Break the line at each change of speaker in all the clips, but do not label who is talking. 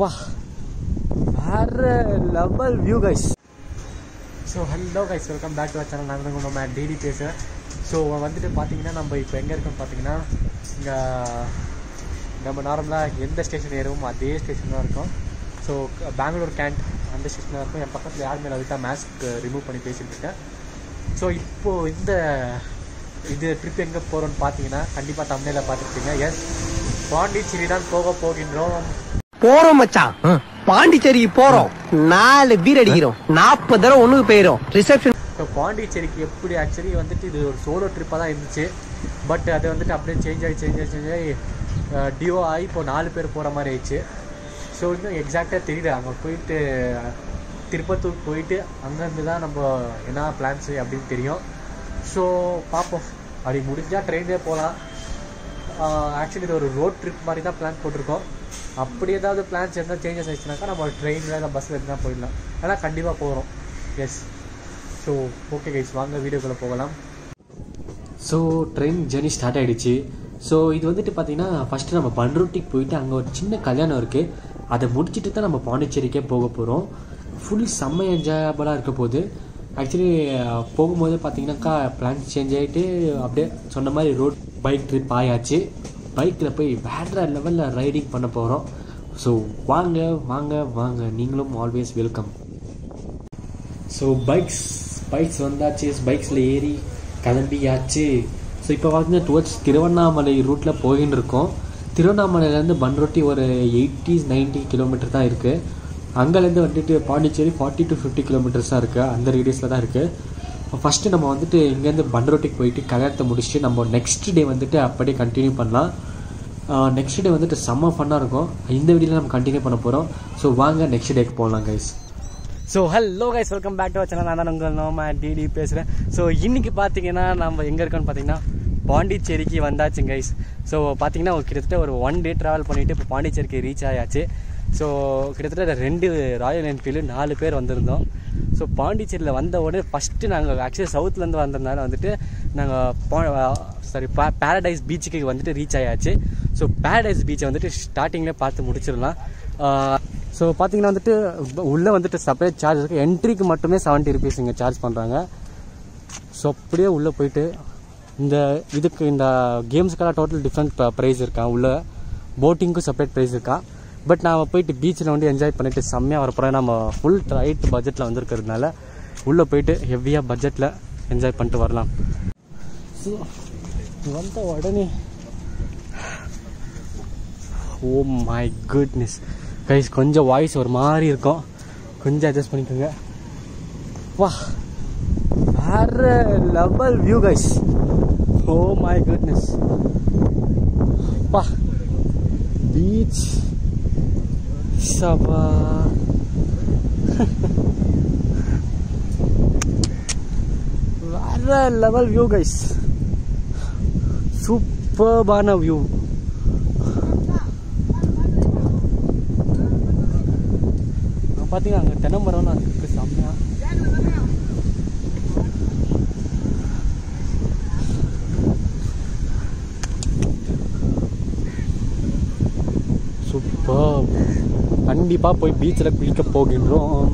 வா வேற level view guys so hello guys welcome back to our channel நாங்கள் தான் நம்ம டெய்லி பேசுகிறேன் ஸோ வந்துட்டு பார்த்தீங்கன்னா நம்ம இப்போ எங்கே இருக்கோம்னு பார்த்தீங்கன்னா இங்கே நம்ம நார்மலாக எந்த ஸ்டேஷன் ஏறுவோமோ அதே ஸ்டேஷன் தான் இருக்கோம் ஸோ பெங்களூர் கேண்ட் அந்த ஸ்டேஷன் தான் இருக்கும் என் பக்கத்தில் யார் மேலே விட்டா மாஸ்க் ரிமூவ் பண்ணி பேசிகிட்டு இருக்கேன் ஸோ இப்போது இந்த இது ட்ரிப் எங்கே போகிறோம்னு பார்த்தீங்கன்னா கண்டிப்பாக தமிழில் பார்த்துருப்பீங்க எஸ் பாண்டிச்சேரி தான் போக போகின்றோம்
போறோம் மச்சான் பாண்டிச்சேரிக்கு போறோம் நாலு பீர் அடிக்கிறோம் நாற்பது தடவை ஒண்ணுக்கு போயிரும் ரிசப்ஷன்
ஸோ பாண்டிச்சேரிக்கு எப்படி ஆக்சுவலி வந்துட்டு இது ஒரு சோலோ ட்ரிப்பாக தான் இருந்துச்சு பட் அது வந்துட்டு அப்படியே சேஞ்ச் ஆகி சேஞ்ச் ஆகி சேஞ்ச் ஆகி டிஓ ஆகி இப்போ நாலு பேர் போகிற மாதிரி ஆயிடுச்சு ஸோ இன்னும் எக்ஸாக்டாக தெரியல அங்கே போயிட்டு திருப்பத்தூர் போயிட்டு அங்கேருந்து தான் நம்ம என்ன பிளான்ஸு அப்படின்னு தெரியும் ஸோ பார்ப்போம் அப்படி முடிஞ்சால் ட்ரெயின்லேயே போகலாம் ஆக்சுவலி இது ஒரு ரோட் ட்ரிப் மாதிரி தான் பிளான் போட்டிருக்கோம் அப்படி ஏதாவது பிளான்ஸ் எதாவது சேஞ்சஸ் ஆயிடுச்சுனாக்கா நம்ம ட்ரெயினில் இல்லை பஸ்ஸில் இருந்தால் போயிடலாம் ஆனால் கண்டிப்பாக போகிறோம் எஸ் ஸோ ஓகே கைஸ் வாங்க வீடியோக்குள்ளே போகலாம் ஸோ ட்ரெயின் ஜேர்னி ஸ்டார்ட் ஆகிடுச்சு ஸோ இது வந்துட்டு பார்த்தீங்கன்னா ஃபஸ்ட்டு நம்ம பன்ருட்டிக்கு போயிட்டு அங்கே ஒரு சின்ன கல்யாணம் இருக்குது அதை முடிச்சுட்டு தான் நம்ம பாண்டிச்சேரிக்கே போக போகிறோம் ஃபுல் செம்ம என்ஜாயபுளாக இருக்க போகுது ஆக்சுவலி போகும்போது பார்த்தீங்கன்னாக்கா பிளான் சேஞ்ச் ஆகிட்டு அப்படியே சொன்ன மாதிரி ரோட் பைக் ட்ரிப் ஆயாச்சு பைக்கில் போய் வேற லெவலில் ரைடிங் பண்ண போகிறோம் ஸோ வாங்க வாங்க வாங்க நீங்களும் always welcome so bikes bikes வந்தாச்சு பைக்ஸில் ஏறி கிளம்பியாச்சு ஸோ இப்போ பார்த்தீங்கன்னா டுவர்ட்ஸ் திருவண்ணாமலை ரூட்டில் போயின்னு இருக்கோம் திருவண்ணாமலையிலேருந்து பன்ரொட்டி ஒரு எயிட்டி நைன்ட்டி கிலோமீட்டர் தான் இருக்குது அங்கேருந்து வந்துட்டு Pondicherry forty to fifty kilometres தான் இருக்குது அந்த ரேடியஸில் தான் இருக்குது ஃபஸ்ட்டு நம்ம வந்துட்டு இங்கேருந்து பன்ரோட்டிக்கு போயிட்டு கல்யாணத்தை முடிச்சுட்டு நம்ம நெக்ஸ்ட் டே வந்துட்டு அப்படியே கண்டினியூ பண்ணலாம் நெக்ஸ்ட் டே வந்துட்டு செம்ம ஃபன்னாக இருக்கும் இந்த வீடியோவில் நம்ம கண்டினியூ பண்ண போகிறோம் ஸோ வாங்க நெக்ஸ்ட் டேக்கு போகலாம் guys so hello guys welcome back to channel நான் தான் உங்கள் நோமா டிடி பேசுகிறேன் ஸோ இன்றைக்கி பார்த்தீங்கன்னா நம்ம எங்கே இருக்கோம்னு பார்த்தீங்கன்னா பாண்டிச்சேரிக்கு வந்தாச்சு கைஸ் ஸோ பார்த்தீங்கன்னா ஒரு கிட்டத்தட்ட ஒரு ஒன் டே ட்ராவல் பண்ணிவிட்டு இப்போ பாண்டிச்சேரிக்கு ரீச் ஆயாச்சு ஸோ கிட்டத்தட்ட ரெண்டு ராயல் என்ஃபீல்டு நாலு பேர் வந்திருந்தோம் ஸோ பாண்டிச்சேரியில் வந்த உடனே ஃபஸ்ட்டு நாங்கள் ஆக்சுவலி சவுத்துலேருந்து வந்ததுனால வந்துட்டு நாங்கள் சாரி பா பேரடைஸ் பீச்சுக்கு வந்துட்டு ரீச் ஆயாச்சு ஸோ பேரடைஸ் பீச்சை வந்துட்டு ஸ்டார்டிங்லேயே பார்த்து முடிச்சிடலாம் ஸோ பார்த்தீங்கன்னா வந்துட்டு உள்ளே வந்துட்டு செப்பரேட் சார்ஜ் இருக்குது என்ட்ரிக்கு மட்டுமே செவன்ட்டி ருபீஸ் இங்கே சார்ஜ் பண்ணுறாங்க ஸோ அப்படியே உள்ளே போயிட்டு இந்த இதுக்கு இந்த கேம்ஸுக்கெல்லாம் டோட்டல் டிஃப்ரெண்ட் ப்ரைஸ் இருக்கா உள்ள போட்டிங்க்கும் செப்பரேட் ப்ரைஸ் இருக்கா பட் நாம் போயிட்டு பீச்சில் வந்து என்ஜாய் பண்ணிவிட்டு செம்மையாக வரப்போகிறோம் நம்ம ஃபுல் ரைட் பட்ஜெட்டில் வந்திருக்கிறதுனால உள்ளே போயிட்டு ஹெவியாக பட்ஜெட்டில் என்ஜாய் பண்ணிட்டு வரலாம் ஸோ வந்த உடனே ஓ மை குட்னஸ் கைஸ் கொஞ்சம் வாய்ஸ் ஒரு மாதிரி இருக்கும் கொஞ்சம் அட்ஜஸ்ட் பண்ணிக்கோங்க வா வேற level view guys oh my goodness வா பீச் சபா வேற லெவல் வியூ கைஸ் சூப்பர்பான வியூ பார்த்தீங்கன்னா அங்கே தென்னை மரம்லாம் இருக்கு செம்மையா சூப்பர் கண்டிப்பாக போய் பீச்சில் குளிக்க போகின்றோம்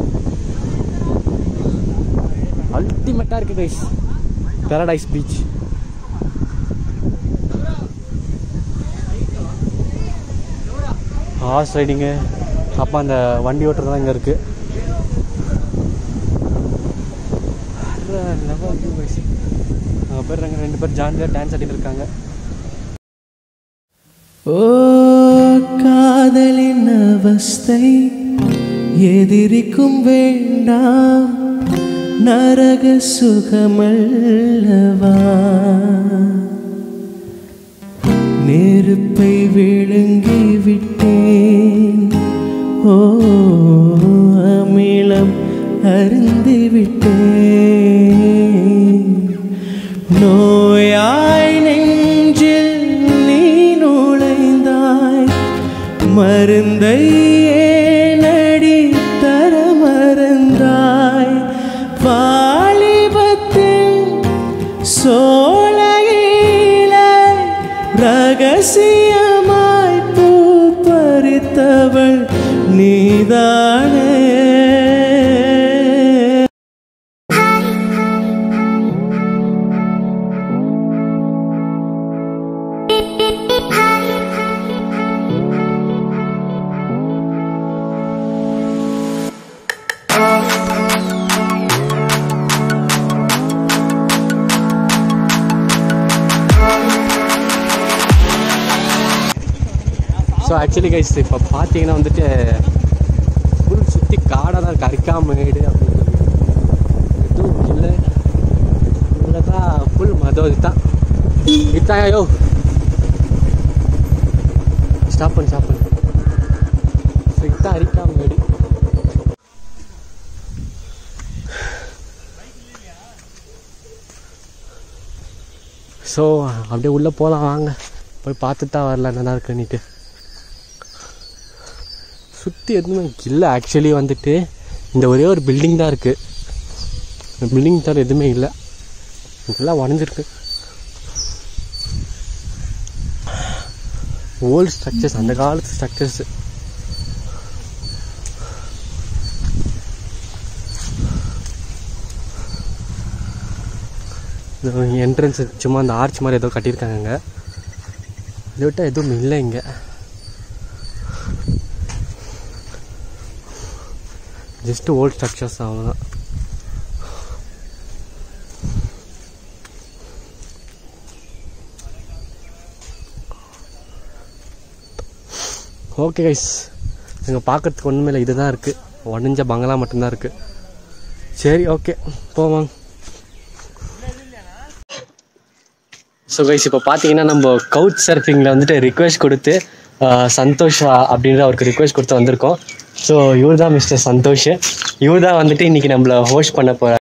அல்டிமேட்டாக இருக்குது guys paradise beach horse riding அப்போ அந்த வண்டி ஓட்டுறதுலாம் இங்கே இருக்குது அங்கே பேர் ரெண்டு பேர் ஜாலியாக டான்ஸ் ஆடிட்டு இருக்காங்க
ஓ காதலின் அவஸ்தை எதிரிக்கும் வேண்டாம் நரக சுகமல்லவா நெருப்பை விழுங்கி விட்டேன் ஓ அமிலம் அருந்தி விட்டேன் நோயாய் நெஞ்சில் நீ நுழைந்தாய் மருந்தை ஏனடி தர மறந்தாய் வாலிபத்தின் சோலையில ரகசியமாய் பூ பறித்தவள் நீதானே
ஸோ ஆக்சுவலி கைஸ் இப்போ பார்த்தீங்கன்னா வந்துட்டு ஃபுல் சுற்றி காடாக தான் இருக்கு அரிக்காமேடு அப்படின்னு எதுவும் இல்லை இங்கே தான் ஃபுல் மதம் இதுதான் இதுதான் யோ ஸ்டாப் பண்ணு ஸ்டாப் பண்ணு ஸோ இதுதான் அரிக்காமேடு ஸோ அப்படியே உள்ளே போகலாம் வாங்க போய் பார்த்துட்டு தான் வரல நல்லா இருக்குன்னுட்டு சுற்றி எதுவுமே இல்லை ஆக்சுவலி வந்துட்டு இந்த ஒரே ஒரு பில்டிங் தான் இருக்குது இந்த பில்டிங் தவிர எதுவுமே இல்லை இதெல்லாம் உடஞ்சிருக்கு ஓல்டு ஸ்ட்ரக்சர்ஸ் அந்த காலத்து ஸ்ட்ரக்சர்ஸ் என்ட்ரன்ஸ் சும்மா அந்த ஆர்ச் மாதிரி ஏதோ கட்டியிருக்காங்க இதை விட்டால் எதுவும் இல்லை இங்கே ஜஸ்ட் ஓல்ட் ஸ்ட்ரக்சர்ஸ் அவ்வளோதான் ஓகே கைஸ் இங்கே பார்க்கறதுக்கு ஒன்றுமே இல்லை இதுதான் இருக்குது உடஞ்ச பங்களா மட்டும்தான் இருக்குது சரி ஓகே போவாங்க ஸோ கைஸ் இப்போ பார்த்தீங்கன்னா நம்ம கவுச் சர்ஃபிங்கில் வந்துட்டு ரிக்வெஸ்ட் கொடுத்து ஆஹ், சந்தோஷ் அப்படின்ற அவருக்கு ரிக்வெஸ்ட் கொடுத்து வந்திருக்கோம் ஸோ இவர் தான் மிஸ்டர் சந்தோஷ் இவர் தான் வந்துட்டு இன்றைக்கி நம்மளை ஹோஸ்ட் பண்ண போகிறார்